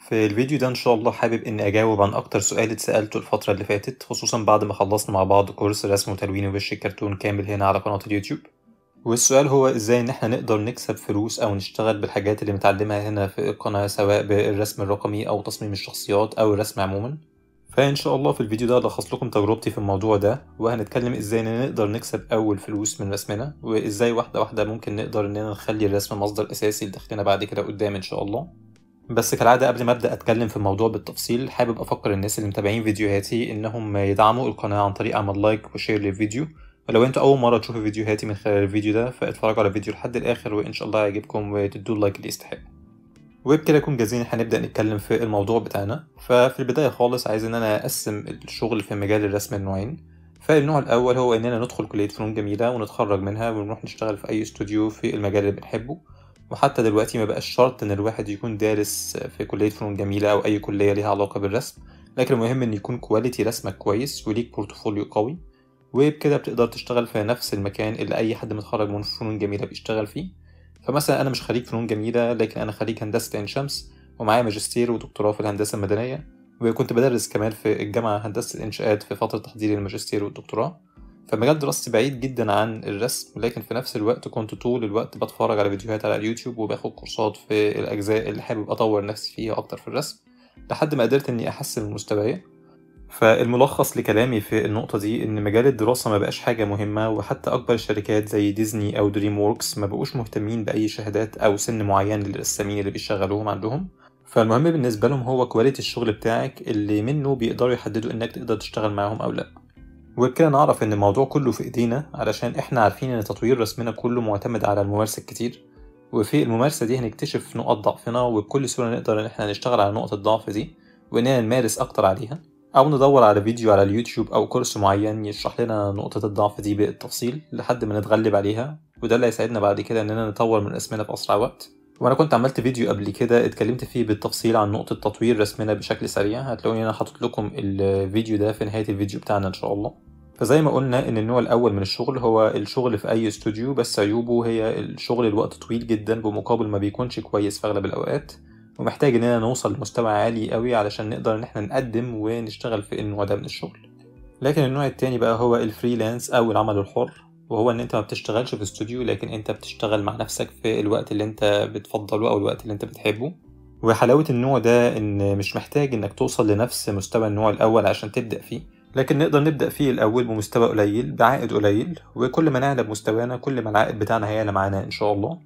في الفيديو ده إن شاء الله حابب إني أجاوب عن أكتر سؤال اتسألته الفترة اللي فاتت خصوصا بعد ما خلصنا مع بعض كورس رسم وتلوين وش الكرتون كامل هنا على قناة اليوتيوب والسؤال هو إزاي إن إحنا نقدر نكسب فلوس أو نشتغل بالحاجات اللي متعلمها هنا في القناة سواء بالرسم الرقمي أو تصميم الشخصيات أو الرسم عموما فإن شاء الله في الفيديو ده هلخص لكم تجربتي في الموضوع ده وهنتكلم إزاي إننا نقدر نكسب أول فلوس من رسمنا وإزاي واحدة واحدة ممكن نقدر إننا نخلي الرسم مصدر أساسي لدخلنا بعد كده قدام إن شاء الله بس كالعادة قبل ما أبدأ أتكلم في الموضوع بالتفصيل حابب أفكر الناس اللي متابعين فيديوهاتي إنهم يدعموا القناة عن طريق عمل لايك وشير للفيديو ولو انتوا أول مرة تشوفوا فيديوهاتي من خلال الفيديو ده فاتفرجوا على الفيديو لحد الآخر وإن شاء الله يعجبكم وتدوا اللايك اللي يستحق وبكده نكون جاهزين هنبدأ نتكلم في الموضوع بتاعنا ففي البداية خالص عايز إن أنا أقسم الشغل في مجال الرسم لنوعين فالنوع الأول هو إننا ندخل كلية فنون جميلة ونتخرج منها ونروح نشتغل في أي استوديو في المجال اللي بنحبه وحتى دلوقتي ما بقاش شرط إن الواحد يكون دارس في كلية فنون جميلة أو أي كلية ليها علاقة بالرسم لكن المهم إن يكون كواليتي رسمك كويس وليك بورتفوليو قوي وبكده بتقدر تشتغل في نفس المكان اللي أي حد متخرج من فنون جميلة بيشتغل فيه فمثلا أنا مش خريج فنون جميلة لكن أنا خريج هندسة عين شمس ومعايا ماجستير ودكتوراه في الهندسة المدنية وكنت بدرس كمان في الجامعة هندسة الإنشاءات في فترة تحضير الماجستير والدكتوراه فمجال دراستي بعيد جدا عن الرسم لكن في نفس الوقت كنت طول الوقت بتفرج على فيديوهات على اليوتيوب وباخد كورسات في الأجزاء اللي حابب أطور نفسي فيها أكتر في الرسم لحد ما قدرت إني أحسن من مستواي فالملخص لكلامي في النقطة دي إن مجال الدراسة ما بقاش حاجة مهمة وحتى أكبر الشركات زي ديزني أو دريم ووركس ما بقوش مهتمين بأي شهادات أو سن معين للرسامين اللي بيشغلوهم عندهم فالمهم بالنسبة لهم هو كواليتي الشغل بتاعك اللي منه بيقدروا يحددوا إنك تقدر تشتغل معاهم أو لأ وبكده نعرف إن الموضوع كله في إيدينا علشان إحنا عارفين إن تطوير رسمنا كله معتمد على الممارسة الكتير وفي الممارسة دي هنكتشف نقط ضعفنا وبكل سهولة نقدر إن إحنا نشتغل على نقط الضعف دي وإننا نمارس أكتر عليها أو ندور على فيديو على اليوتيوب أو كورس معين يشرح لنا نقطة الضعف دي بالتفصيل لحد ما نتغلب عليها وده اللي هيساعدنا بعد كده إننا نطور من رسمنا في أسرع وقت وأنا كنت عملت فيديو قبل كده اتكلمت فيه بالتفصيل عن نقطة تطوير رسمنا بشكل سريع هتلاقوني أنا حاطط لكم الفيديو ده في نهاية الفيديو بتاعنا إن شاء الله فزي ما قلنا إن النوع الأول من الشغل هو الشغل في أي استوديو بس عيوبه هي الشغل الوقت طويل جدا بمقابل ما بيكونش كويس في أغلب الأوقات ومحتاج اننا نوصل لمستوى عالي قوي علشان نقدر ان احنا نقدم ونشتغل في النوع ده من الشغل لكن النوع التاني بقى هو الفريلانس او العمل الحر وهو ان انت ما بتشتغلش في استوديو لكن انت بتشتغل مع نفسك في الوقت اللي انت بتفضله او الوقت اللي انت بتحبه وحلاوة النوع ده ان مش محتاج انك توصل لنفس مستوى النوع الاول عشان تبدأ فيه لكن نقدر نبدأ فيه الأول بمستوى قليل بعائد قليل وكل ما نعلى بمستوانا كل ما العائد بتاعنا هيعلى معانا إن شاء الله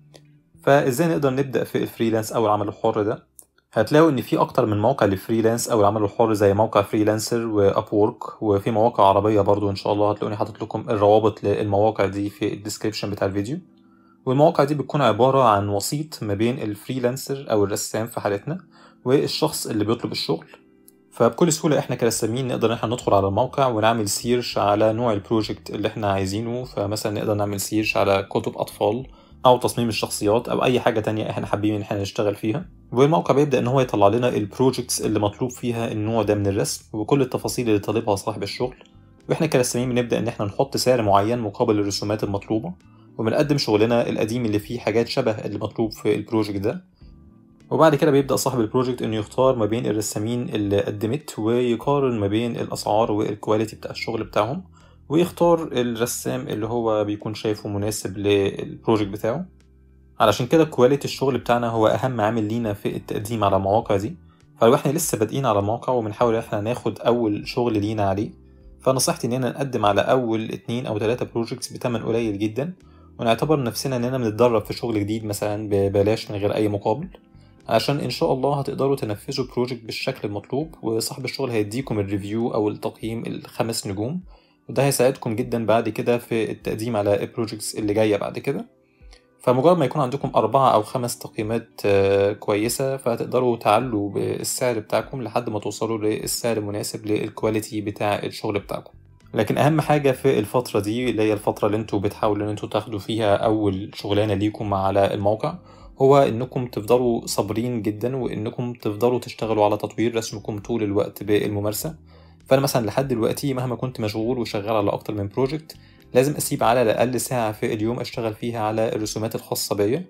فازاي نقدر نبدا في الفريلانس او العمل الحر ده هتلاقوا ان في اكتر من موقع للفريلانس او العمل الحر زي موقع فريلانسر واب وورك وفي مواقع عربيه برضو ان شاء الله هتلاقوني حاطط لكم الروابط للمواقع دي في الديسكريبشن بتاع الفيديو والمواقع دي بتكون عباره عن وسيط ما بين الفريلانسر او الرسام في حالتنا والشخص اللي بيطلب الشغل فبكل سهولة احنا كرسامين نقدر ان احنا ندخل على الموقع ونعمل سيرش على نوع البروجكت اللي احنا عايزينه فمثلا نقدر نعمل سيرش على كتب اطفال او تصميم الشخصيات او اي حاجه تانية احنا حابين ان احنا نشتغل فيها والموقع بيبدا ان هو يطلع لنا البروجكتس اللي مطلوب فيها النوع ده من الرسم وكل التفاصيل اللي طالبها صاحب الشغل واحنا كرسامين بنبدا ان احنا نحط سعر معين مقابل الرسومات المطلوبه وبنقدم شغلنا القديم اللي فيه حاجات شبه اللي مطلوب في البروجكت ده وبعد كده بيبدا صاحب البروجكت انه يختار ما بين الرسامين اللي قدمت ويقارن ما بين الاسعار والكواليتي بتاع الشغل بتاعهم ويختار الرسام اللي هو بيكون شايفه مناسب للبروجكت بتاعه علشان كده كواليتي الشغل بتاعنا هو اهم عامل لينا في التقديم على المواقع دي فلو احنا لسه بادئين على الموقع وبنحاول احنا ناخد اول شغل لينا عليه فنصيحتي اننا نقدم على اول اتنين او تلاتة بروجكتس بتمن قليل جدا ونعتبر نفسنا اننا بنتدرب في شغل جديد مثلا ببلاش من غير اي مقابل عشان ان شاء الله هتقدروا تنفذوا بروجكت بالشكل المطلوب وصاحب الشغل هيديكم الريفيو او التقييم الخمس نجوم وده هيساعدكم جدا بعد كده في التقديم على البروجكتس اللي جايه بعد كده فمجرد ما يكون عندكم أربعة أو خمس تقييمات كويسة فهتقدروا تعلوا بالسعر بتاعكم لحد ما توصلوا للسعر المناسب للكواليتي بتاع الشغل بتاعكم لكن أهم حاجة في الفترة دي اللي هي الفترة اللي انتوا بتحاولوا ان انتوا تاخدوا فيها أول شغلانة ليكم على الموقع هو انكم تفضلوا صابرين جدا وانكم تفضلوا تشتغلوا على تطوير رسمكم طول الوقت بالممارسة فأنا مثلا لحد دلوقتي مهما كنت مشغول وشغال على أكتر من بروجكت لازم اسيب على الاقل ساعه في اليوم اشتغل فيها على الرسومات الخاصه بيا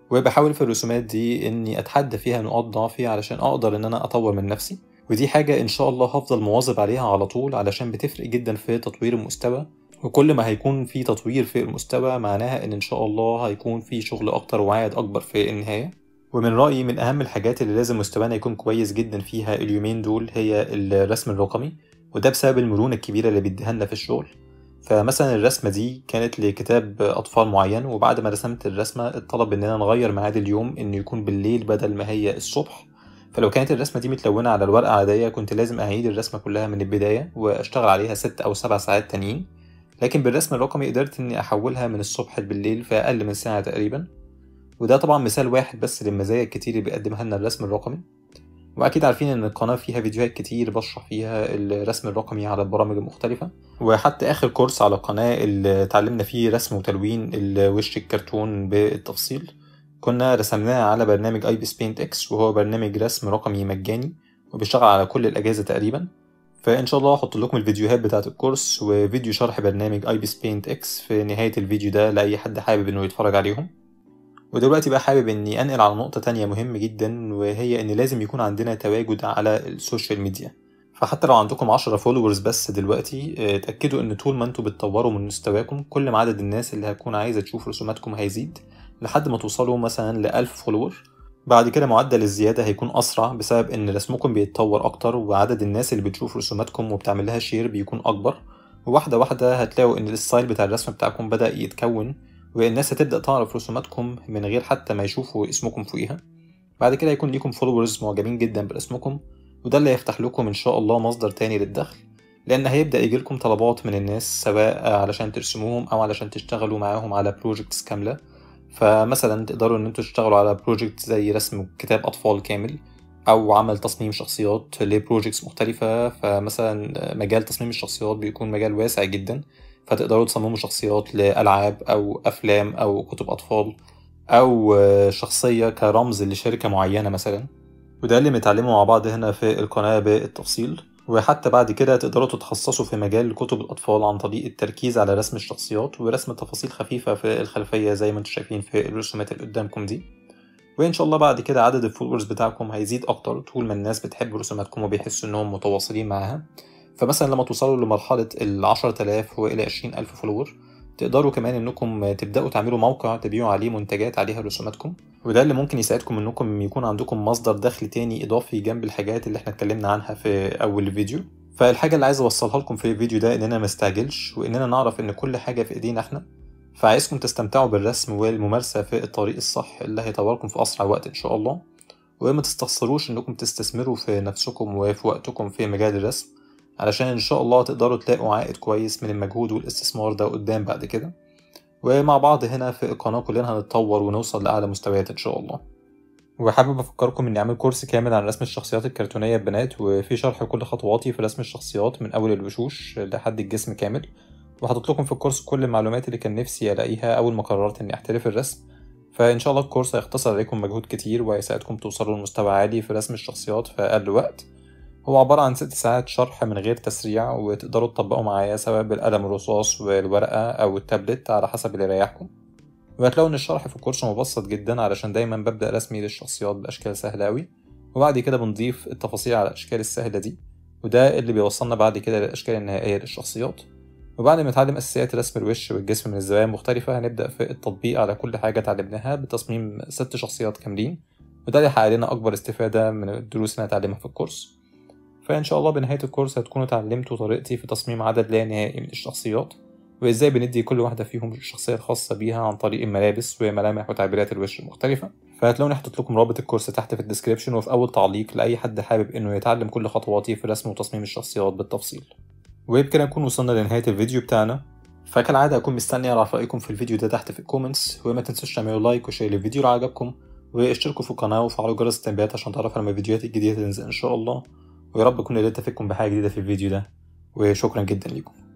وبحاول في الرسومات دي اني اتحدى فيها نقاط ضعفي علشان اقدر ان انا اطور من نفسي ودي حاجة ان شاء الله هفضل مواظب عليها على طول علشان بتفرق جدا في تطوير المستوى وكل ما هيكون في تطوير في المستوى معناها ان ان شاء الله هيكون في شغل اكتر وعائد اكبر في النهاية ومن رأيي من أهم الحاجات اللي لازم مستوانا يكون كويس جدا فيها اليومين دول هي الرسم الرقمي وده بسبب المرونة الكبيرة اللي بيديها لنا في الشغل فمثلا الرسمة دي كانت لكتاب أطفال معين وبعد ما رسمت الرسمة اتطلب إننا نغير ميعاد اليوم إنه يكون بالليل بدل ما هي الصبح فلو كانت الرسمة دي متلونة على الورقة عادية كنت لازم أعيد الرسمة كلها من البداية وأشتغل عليها ست أو سبع ساعات تانيين لكن بالرسم الرقمي قدرت إني أحولها من الصبح بالليل في أقل من ساعة تقريبا وده طبعا مثال واحد بس للمزايا الكتير اللي بيقدمها لنا الرسم الرقمي واكيد عارفين ان القناه فيها فيديوهات كتير بشرح فيها الرسم الرقمي على البرامج المختلفه وحتى اخر كورس على القناه اللي اتعلمنا فيه رسم وتلوين الوش الكرتون بالتفصيل كنا رسمناه على برنامج اي بي بينت اكس وهو برنامج رسم رقمي مجاني وبيشتغل على كل الاجهزه تقريبا فان شاء الله هحط لكم الفيديوهات بتاعه الكورس وفيديو شرح برنامج اي بي بينت اكس في نهايه الفيديو ده لاي حد حابب انه يتفرج عليهم ودلوقتي بقى حابب اني انقل على نقطة تانية مهمة جدا وهي ان لازم يكون عندنا تواجد على السوشيال ميديا فحتى لو عندكم عشرة فولورز بس دلوقتي اتأكدوا ان طول ما انتوا بتطوروا من مستواكم كل ما عدد الناس اللي هتكون عايزة تشوف رسوماتكم هيزيد لحد ما توصلوا مثلا لألف فولور بعد كده معدل الزيادة هيكون أسرع بسبب إن رسمكم بيتطور أكتر وعدد الناس اللي بتشوف رسوماتكم وبتعمل لها شير بيكون أكبر وواحدة واحدة هتلاقوا إن الستايل بتاع الرسم بتاعكم بدأ يتكون والناس هتبدأ تعرف رسوماتكم من غير حتى ما يشوفوا اسمكم فوقيها بعد كده هيكون ليكم فولورز معجبين جدا برسمكم وده اللي هيفتح لكم إن شاء الله مصدر تاني للدخل لأن هيبدأ يجيلكم طلبات من الناس سواء علشان ترسموهم أو علشان تشتغلوا معاهم على بروجكتس كاملة فمثلا تقدروا إن انتوا تشتغلوا على بروجكت زي رسم كتاب أطفال كامل أو عمل تصميم شخصيات لبروجكتس مختلفة فمثلا مجال تصميم الشخصيات بيكون مجال واسع جدا فتقدروا تصمموا شخصيات لألعاب أو أفلام أو كتب أطفال أو شخصية كرمز لشركة معينة مثلا وده اللي بنتعلمه مع بعض هنا في القناة بالتفصيل وحتى بعد كده تقدروا تتخصصوا في مجال كتب الأطفال عن طريق التركيز على رسم الشخصيات ورسم تفاصيل خفيفة في الخلفية زي ما انتم شايفين في الرسومات اللي قدامكم دي وإن شاء الله بعد كده عدد الفولورز بتاعكم هيزيد أكتر طول ما الناس بتحب رسوماتكم وبيحسوا إنهم متواصلين معاها فمثلا لما توصلوا لمرحلة ال 10000 وإلى 20000 فولور تقدروا كمان انكم تبداوا تعملوا موقع تبيعوا عليه منتجات عليها رسوماتكم وده اللي ممكن يساعدكم انكم يكون عندكم مصدر دخل تاني اضافي جنب الحاجات اللي احنا اتكلمنا عنها في اول الفيديو فالحاجة اللي عايز اوصلها لكم في الفيديو ده اننا مستعجلش واننا نعرف ان كل حاجة في ايدينا احنا فعايزكم تستمتعوا بالرسم والممارسة في الطريق الصح اللي هيطوركم في اسرع وقت ان شاء الله وما تستخسروش انكم تستثمروا في نفسكم وفي وقتكم في مجال الرسم علشان ان شاء الله تقدروا تلاقوا عائد كويس من المجهود والاستثمار ده قدام بعد كده ومع بعض هنا في القناة كلنا هنتطور ونوصل لأعلى مستويات إن شاء الله وحابب أفكركم إني أعمل كورس كامل عن رسم الشخصيات الكرتونية ببنات وفي شرح كل خطواتي في رسم الشخصيات من أول الوشوش لحد الجسم كامل وحاطط لكم في الكورس كل المعلومات اللي كان نفسي ألاقيها أول ما قررت إني أحترف الرسم فإن شاء الله الكورس هيختصر عليكم مجهود كتير وهيساعدكم توصلوا لمستوى عالي في رسم الشخصيات في أقل وقت هو عبارة عن ست ساعات شرح من غير تسريع وتقدروا تطبقوا معايا سواء بالقلم الرصاص والورقة أو التابلت على حسب اللي يريحكم وهتلاقوا إن الشرح في الكورس مبسط جدا علشان دايما ببدأ رسمي للشخصيات بأشكال سهلة أوي وبعد كده بنضيف التفاصيل على الأشكال السهلة دي وده اللي بيوصلنا بعد كده للأشكال النهائية للشخصيات وبعد ما نتعلم أساسيات رسم الوش والجسم من الزوايا المختلفة هنبدأ في التطبيق على كل حاجة اتعلمناها بتصميم ست شخصيات كاملين وده اللي هيحقق لنا أكبر استفادة من الدروس اللي هنتعلمها في الكورس فإن شاء الله بنهاية الكورس هتكونوا اتعلمتوا طريقتي في تصميم عدد لا نهائي من الشخصيات وإزاي بندي كل واحدة فيهم الشخصية الخاصة بيها عن طريق الملابس وملامح وتعبيرات الوش المختلفة فهتلاقوني حاطط لكم رابط الكورس تحت في الديسكريبشن وفي أول تعليق لأي حد حابب إنه يتعلم كل خطواتي في رسم وتصميم الشخصيات بالتفصيل وبكده نكون وصلنا لنهاية الفيديو بتاعنا فكالعادة أكون مستني أعرف رأيكم في الفيديو ده تحت في الكومنتس وما تنسوش تعملوا لايك وشير للفيديو لو عجبكم واشتركوا في القناة وفعلوا جرس التنبيهات عشان تعرفوا لما الفيديوهات الجديدة تنزل إن شاء الله ويا رب أكون قدرت أفيدكم بحاجة جديدة في الفيديو ده وشكرا جدا ليكم